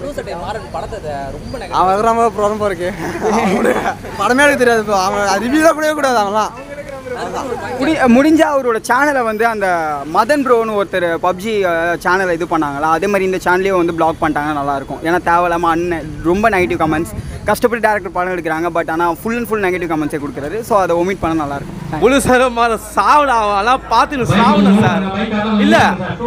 Blue சட்டை மாறன் படத்தை ரொம்ப negative. அவன் ரொம்ப ரொம்ப இருக்கு படமே எனக்கு தெரியாது ப்ரோ அவன் ரிவ்யூலாம் கூட கூடாது அவன்லாம் முடி முடிஞ்சா அவரோட சேனலை வந்து அந்த மதன் ப்ரோன்னு ஒருத்தர் பப்ஜி சேனலை இது பண்ணாங்களா அதே மாதிரி இந்த சேனலையும் வந்து பிளாக் பண்ணிட்டாங்கன்னா நல்லாயிருக்கும் ஏன்னா தேவையில்லாமல் அண்ணன் ரொம்ப நெகட்டிவ் கமெண்ட்ஸ் கஷ்டப்பட்டு டேரக்டர் படம் எடுக்கிறாங்க பட் ஆனால் ஃபுல் அண்ட் ஃபுல் நெகட்டிவ் கமெண்ட்ஸே கொடுக்குறாரு ஸோ அதை ஒமிட் பண்ண நல்லாயிருக்கும் முழு சார் சாவடா அவன்லாம் பார்த்துன்னு சாவணும் சார் இல்லை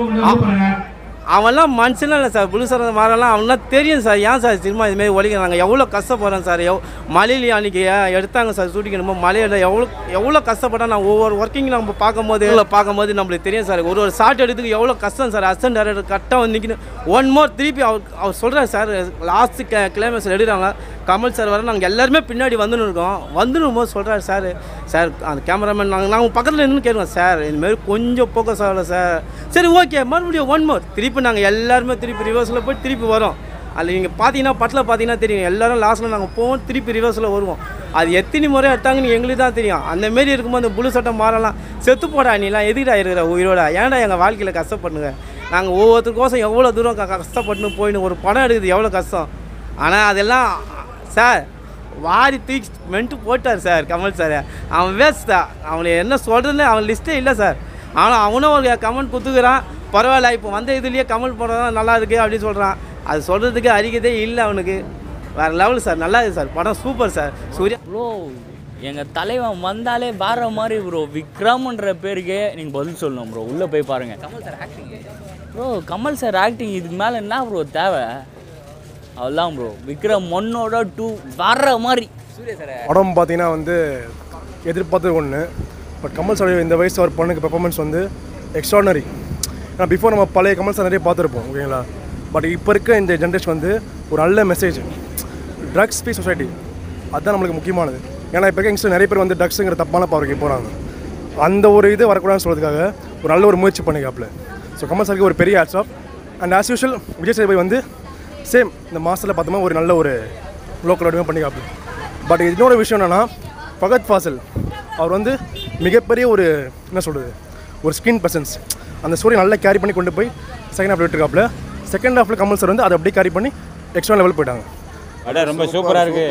அவன்லாம் மனுஷனும் இல்லை சார் புழு சார் மாறலாம் அவன்லாம் தெரியும் சார் ஏன் சார் சினிமா இதுமாரி ஒழிக்கிறாங்க எவ்வளோ கஷ்டப்படுறேன் சார் எவ் மலையிலேயே அன்றைக்கி எடுத்தாங்க சார் ஷூட்டிங் மலையில் எவ்வளோ எவ்வளோ கஷ்டப்பட்டா நான் ஒவ்வொரு ஒர்க்கிங் நம்ம பார்க்கும்போது இவங்களை பார்க்கும்போது நம்மளுக்கு தெரியும் சார் ஒரு ஒரு ஷார்ட் எடுத்துக்கு எவ்வளோ கஷ்டம் சார் அசன் டேரக்டர் கரெக்டாக வந்து நிற்கணும் ஒன் மோர் திருப்பி அவர் அவர் சொல்கிறார் சார் லாஸ்ட்டு கே கிளைமேக்ஸில் எடுக்கிறாங்க கமல் சார் வர நாங்கள் எல்லாருமே பின்னாடி வந்துன்னு இருக்கோம் வந்துடும் போது சொல்கிறாரு சார் சார் அந்த கேமராமேன் நாங்கள் நாங்கள் பக்கத்தில் நின்று கேட்குறோம் சார் இதுமாரி கொஞ்சம் ஃபோக்கஸ் ஆகல சார் சரி ஓகே மறுபடியும் ஒன் மோர் திருப்பி நாங்கள் எல்லாருமே திருப்பி ரிவர்ஸில் போய் திருப்பி வரோம் அதில் நீங்கள் பார்த்தீங்கன்னா பட்டில் பார்த்தீங்கன்னா தெரியும் எல்லாரும் லாஸ்ட்டில் நாங்கள் போவோம் திருப்பி ரிவர்ஸில் வருவோம் அது எத்தனை முறை எடுத்தாங்கன்னு எங்களுக்கு தான் தெரியும் அந்த மாரி இருக்கும்போது அந்த புழு சட்டம் மாறலாம் செத்து போடா நீலாம் எதுக்குடா இருக்கிற உயிரோட ஏன்டா எங்கள் வாழ்க்கையில் கஷ்டப்படுங்க நாங்கள் ஒவ்வொருத்தருக்கோசம் எவ்வளோ தூரம் க- கஷ்டப்பட்டுன்னு போயின்னு ஒரு படம் எடுக்குது எவ்வளோ கஷ்டம் ஆனால் அதெல்லாம் சார் வாரி தூக்கி மென்ட்டு போட்டார் சார் கமல் சார் அவன் வேஸ்ட் தான் அவனை என்ன சொல்கிறதுன்னு அவன் லிஸ்ட்டே இல்லை சார் ஆனால் அவனும் ஒரு கமெண்ட் குத்துக்கிறான் பரவாயில்ல இப்போ வந்த இதுலேயே கமெண்ட் போடுறதா நல்லா இருக்கு அப்படின்னு சொல்கிறான் அது சொல்கிறதுக்கு அறிக்கதே இல்லை அவனுக்கு வேறு லெவல் சார் நல்லா இருக்கு சார் படம் சூப்பர் சார் சூர்யா ப்ரோ எங்கள் தலைவன் வந்தாலே வேற மாதிரி ப்ரோ விக்ரம்ன்ற பேருக்கே நீங்கள் பதில் சொல்லணும் ப்ரோ உள்ளே போய் பாருங்கள் Kamal sir acting bro Kamal sir acting இதுக்கு மேலே என்ன ப்ரோ தேவை அவ்வளோதான் ப்ரோ விக்ரம் ஒன்னோட டூ வேற மாதிரி சூர்யா சார் படம் பார்த்தீங்கன்னா வந்து எதிர்பார்த்தது ஒன்று பட் கமல் சார் இந்த வயசு ஒரு பொண்ணுக்கு பெர்ஃபார்மன்ஸ் வந்து எக்ஸ்ட்ரானரி ஏன்னா பிஃபோர் நம்ம பழைய கமல் சார் நிறைய பார்த்துருப்போம் ஓகேங்களா பட் இப்போ இருக்க இந்த ஜென்ரேஷன் வந்து ஒரு நல்ல மெசேஜ் ட்ரக்ஸ் ஃப்ரீ சொசைட்டி அதுதான் நம்மளுக்கு முக்கியமானது ஏன்னா இப்போ இருக்க யங்ஸ்டர் நிறைய பேர் வந்து ட்ரக்ஸுங்கிற தப்பான பார்வைக்கு போகிறாங்க அந்த ஒரு இது வரக்கூடாதுன்னு சொல்கிறதுக்காக ஒரு நல்ல ஒரு முயற்சி பண்ணிக்காப்புல ஸோ கமல் சாருக்கு ஒரு பெரிய hats off and as usual Vijay Sethupathi வந்து சேம் இந்த மாதத்தில் பார்த்தோமா ஒரு நல்ல ஒரு லோக்கல் வடிவம் பண்ணிக்காப்புல பட் இன்னொரு விஷயம் என்னென்னா ஃபகத் ஃபாசில் அவர் வந்து மிகப்பெரிய ஒரு என்ன சொல்கிறது ஒரு ஸ்கின் பர்சன்ஸ் அந்த ஸ்டோரி நல்லா கேரி பண்ணி கொண்டு போய் செகண்ட் ஹாஃப் விட்டுருக்காப்புல செகண்ட் ஹாஃபில் கமல் சார் வந்து அதை அப்படியே கேரி பண்ணி எக்ஸ்ட்ரா லெவல் போயிட்டாங்க அட ரொம்ப சூப்பராக இருக்கு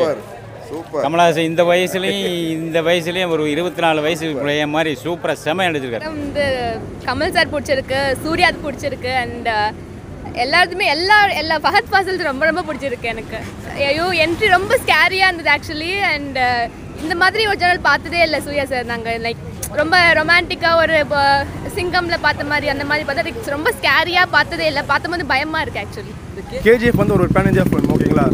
கமலஹாசன் இந்த வயசுலையும் இந்த வயசுலையும் ஒரு இருபத்தி நாலு வயசு பையன் மாதிரி சூப்பராக செம நடிச்சிருக்காரு வந்து கமல் சார் பிடிச்சிருக்கு சூர்யாவுக்கு பிடிச்சிருக்கு அண்ட் எல்லாருக்குமே எல்லா எல்லா ஃபஹத் ஃபாசில் ரொம்ப ரொம்ப பிடிச்சிருக்கு எனக்கு ஐயோ என்ட்ரி ரொம்ப ஸ்கேரியாக இருந்தது ஆக்சுவலி அண்ட் இந்த மாதிரி ஒரு சேனல் பார்த்ததே இல்லை சூர்யா சார் நாங்கள் லைக் ரொம்ப ரொமான்டிக்காக ஒரு இப்போ சிங்கமில் பார்த்த மாதிரி அந்த மாதிரி பார்த்தா like ரொம்ப ஸ்கேரியாக பார்த்ததே இல்லை பார்த்தபோது பயமாக இருக்குது ஆக்சுவலி கேஜிஎஃப் வந்து ஒரு பேன் இந்தியா ஃபிலிம் ஓகேங்களா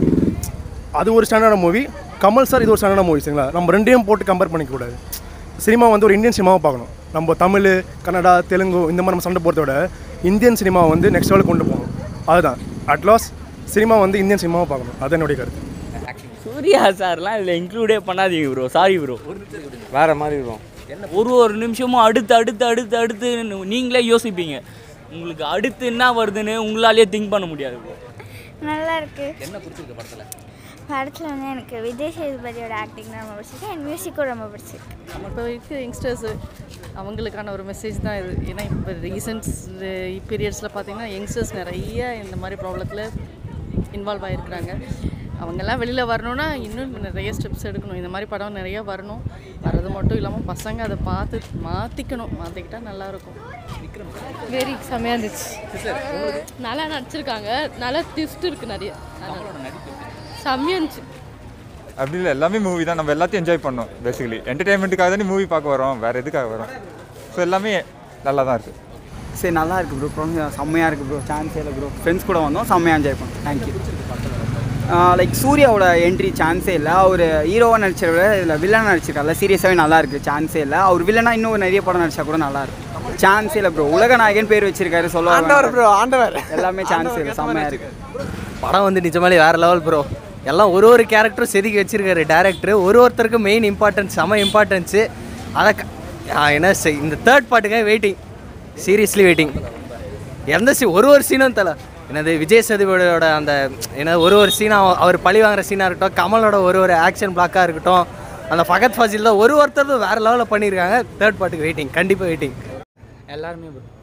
அது ஒரு ஸ்டாண்டர்டான மூவி கமல் சார் இது ஒரு ஸ்டாண்டர்டான மூவி சரிங்களா நம்ம ரெண்டையும் போட்டு கம்பேர் பண்ணிக்கக்கூடாது சினிமா வந்து ஒரு இந்தியன் சினிமாவை பார்க்கணும் நம்ம தமிழ் கன்னடா தெலுங்கு இந்த மாதிரி நம்ம சண்டை போகிறத விட இந்தியன் சினிமாவை வந்து நெக்ஸ்ட் லெவலுக்கு கொண்டு போகணும் அதுதான் அட்லாஸ் சினிமா வந்து இந்தியன் சினிமாவை பார்க்கணும் அதுதான் என்னுடைய கருத்து சூர்யா சார்லாம் இதில் இன்க்ளூடே பண்ணாதீங்க ப்ரோ சாரி ப்ரோ வேற மாதிரி இருக்கும் ஒரு ஒரு நிமிஷமும் அடுத்து அடுத்து அடுத்து அடுத்து நீங்களே யோசிப்பீங்க உங்களுக்கு அடுத்து என்ன வருதுன்னு உங்களாலேயே திங்க் பண்ண முடியாது ப்ரோ நல்லா இருக்கு என்ன பிடிச்சிருக்கு படத்தில் படத்தில் வந்து எனக்கு விஜய் சேதுபதியோட ஆக்டிங் தான் ரொம்ப பிடிச்சிருக்கு அண்ட் மியூசிக்கும் ரொம்ப பிடிச்சிருக்கு நம்ம இப்போ இருக்க யங்ஸ்டர்ஸு அவங்களுக்கான ஒரு மெசேஜ் தான் இது ஏன்னா இப்போ ரீசன்ட்ஸ் பீரியட்ஸில் பார்த்தீங்கன்னா யங்ஸ்டர்ஸ் நிறைய இந்த மாதிரி ப்ராப்ளத்தில் இன்வால்வ் ஆகிருக்கிறாங்க அவங்கெல்லாம் வெளியில் வரணும்னா இன்னும் நிறைய ஸ்டெப்ஸ் எடுக்கணும் இந்த மாதிரி படம் நிறைய வரணும் வர்றது மட்டும் இல்லாமல் பசங்க அதை பார்த்து மாற்றிக்கணும் மாற்றிக்கிட்டா நல்லாயிருக்கும் வெரி செம்மையாக இருந்துச்சு நல்லா நடிச்சிருக்காங்க நல்லா ட்விஸ்ட் இருக்குது நிறைய செம்மையாக இருந்துச்சு அப்படி இல்லை எல்லாமே மூவி தான் நம்ம எல்லாத்தையும் என்ஜாய் பண்ணோம் பேசிக்கலி என்டர்டைன்மெண்ட்டுக்காக தானே மூவி பார்க்க வரோம் வேறு எதுக்காக வரோம் ஸோ எல்லாமே நல்லா தான் இருக்குது சரி நல்லா இருக்கு ப்ரோ ப்ரோ செம்மையாக இருக்கு ப்ரோ சான்ஸே இல்லை ப்ரோ ஃப்ரெண்ட்ஸ் கூட வந்தோம் செம்மையாக என்ஜாய் பண்ணோம் தேங்க்யூ லைக் சூர்யாவோட என்ட்ரி சான்ஸே இல்லை அவர் ஹீரோவாக நடிச்சத விட இதில் வில்லனாக நடிச்சிருக்காருல சீரியஸாகவே நல்லா இருக்கு சான்ஸே இல்லை அவர் வில்லனா இன்னும் நிறைய படம் நடிச்சா கூட நல்லா இருக்கும் சான்ஸே இல்லை ப்ரோ உலக நாயகன் பேர் வச்சிருக்காரு சொல்ல ஆண்டவர் ப்ரோ ஆண்டவர் எல்லாமே சான்ஸே இல்லை செம்மையாக இருக்கு படம் வந்து நிஜமாலே வேற லெவல் ப்ரோ எல்லாம் ஒரு ஒரு கேரக்டரும் செதுக்கி வச்சிருக்காரு டேரக்டர் ஒரு ஒருத்தருக்கும் மெயின் இம்பார்ட்டன்ஸ் செம இம்பார்ட்டன்ஸு அதை க- ஆ, என்ன செய் இந்த தேர்ட் பார்ட்டுக்காக வெயிட்டிங் சீரியஸ்லி வெயிட்டிங் எந்த சீ ஒரு ஒரு சீனும் தலை என்னது விஜய் சேதுபதியோட அந்த என்ன ஒரு ஒரு சீனாக அவர் பழி வாங்குற சீனாக இருக்கட்டும் கமலோட ஒரு ஒரு ஆக்ஷன் பிளாக்காக இருக்கட்டும் அந்த ஃபகத் ஃபாசில் தான் ஒரு ஒருத்தரும் வேறு லெவலில் பண்ணியிருக்காங்க தேர்ட் பார்ட்டுக்கு வெயிட்டிங் கண்டிப்பாக வெயிட்டிங் எல்லாருமே ப்ரோ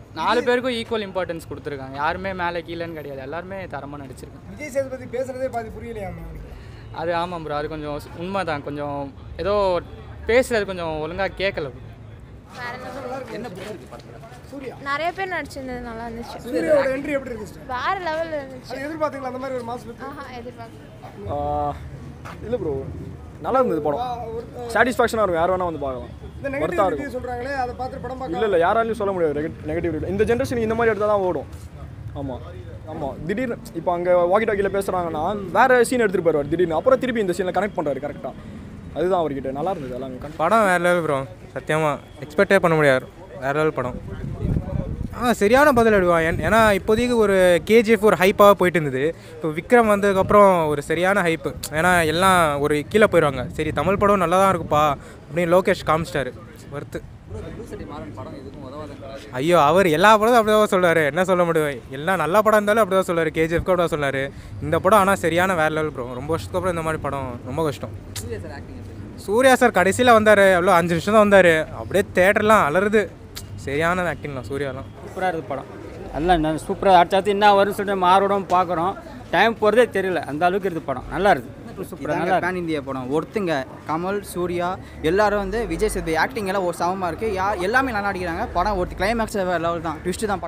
நாலு பேருக்கும் ஈக்குவல் இம்பார்ட்டன்ஸ் கொடுத்துருக்காங்க யாருமே மேலே கீழேன்னு கிடையாது எல்லாருமே தரமாக நடிச்சிருக்காங்க விஜய் சேதுபதி பேசுறதே பாதி புரியலையாமா அவனுக்கு அது ஆமாம் ப்ரோ அது கொஞ்சம் உண்மை தான் கொஞ்சம் ஏதோ பேசுறது கொஞ்சம் ஒழுங்காக கேட்கல bro. என்ன பிடிச்சிருக்கு படத்தில் சூர்யா நிறைய பேர் நடிச்சிருந்தது நல்லா இருந்துச்சு சூர்யாவோட என்ட்ரி எப்படி இருந்துச்சு வேற லெவலில் இருந்துச்சு அது எதிர்பார்த்தீங்களா அந்த மாதிரி ஒரு மாஸ் லுக் ஆஹா எதிர்பார்க்கல இல்லை ப்ரோ நல்லா இருந்தது படம் சாட்டிஸ்ஃபேக்ஷனாக இருக்கும் யார் வேணால் வந்து பார்க்கலாம் இந்த ஒர்த்தாக நெகட்டிவ் இருக்கும் ரிவ்யூ சொல்றாங்களே அதை பார்த்து படம் இல்லை பார்க்க இல்லை யாராலையும் சொல்ல முடியாது நெகட்டிவ் ரிவ்யூ இந்த ஜென்ரேஷன் இந்த மாதிரி எடுத்தால் தான் ஓடும் ஆமாம் ஆமாம் திடீர்னு இப்போ அங்கே வாக்கி டாக்கியில் பேசுகிறாங்கன்னா வேறு சீன் எடுத்துகிட்டு போயிடுவார் திடீர்னு அப்புறம் திருப்பி இந்த சீனில் கனெக்ட் பண்ணுறாரு கரெக்டாக அதுதான் அவர்கிட்ட நல்லா இருந்தது எல்லாமே படம் வேறு லெவல் ப்ரோ சத்தியமாக எக்ஸ்பெக்டே பண்ண முடியாது வேறு லெவல் படம் ஆ சரியான பதில் எடுவான் ஏன் ஏன்னா இப்போதைக்கு ஒரு கேஜிஎஃப் ஒரு ஹைப்பாக போயிட்டு இருந்தது இப்போ விக்ரம் வந்ததுக்கப்புறம் ஒரு சரியான ஹைப்பு ஏன்னா எல்லாம் ஒரு கீழே போயிடுவாங்க சரி தமிழ் படம் நல்லா தான் இருக்குப்பா அப்படின்னு லோகேஷ் காமிச்சிட்டாரு ஒர்த்து ப்ளூசட்டி மாறன் படம் எதுக்கும் உதவாதுன்றாரு ஐயோ அவர் எல்லா படமும் அப்படி தான் சொல்றாரு என்ன சொல்ல முடியும் எல்லாம் நல்ல படம் இருந்தாலும் அப்படி தான் சொல்லுவார் கேஜிஎஃப்க்கு அப்படி தான் சொன்னார் இந்த படம் ஆனால் சரியான வேறு லெவல் ப்ரோ ரொம்ப வருஷத்துக்கு அப்புறம் இந்த மாதிரி படம் ரொம்ப கஷ்டம் சூர்யா சார் ஆக்டிங் எப்படி சூர்யா சார் கடைசியில் வந்தார் எவ்வளோ அஞ்சு நிமிஷம் தான் வந்தார் அப்படியே தேட்டர்லாம் அலறுது சரியான ஆக்டிங்லாம் சூர்யாலாம் சூப்பராக இருக்குது படம் எல்லாம் என்ன சூப்பராக அடுத்தடுத்து என்ன வரும்னு சொல்லிட்டு மாறோடும் பார்க்குறோம் டைம் போகிறதே தெரியல அந்த அளவுக்கு இருக்குது படம் நல்லா இருக்குது சூப்பராக நல்லா இதாங்க பேன் இந்தியா படம் ஒருத்துங்க கமல் சூர்யா எல்லாரும் வந்து விஜய் சேதுபதி ஆக்டிங் எல்லாம் ஒரு சமமாக இருக்குது யார் எல்லாமே நல்லா நடிக்கிறாங்க படம் ஒரு கிளைமேக்ஸ் லெவல் தான் ட்விஸ்ட்டு தான்